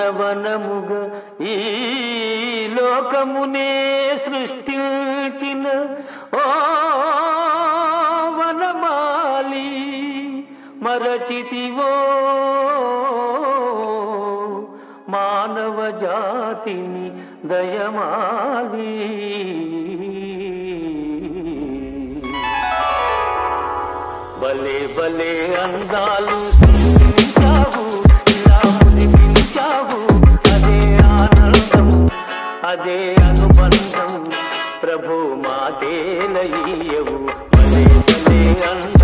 ఉద్యానవనముగా ఈ లోకమునే సృష్టించిన ఓ వనమాలి మరచితివో మానవ జాతిని దయమాలి భలే భలే అందాలు సృష్టించావు ఇలా మునిపించావు అదే ఆనందం అదే అనుబంధం ప్రభు మాతేలయ్యవు భలే భలే అందాలు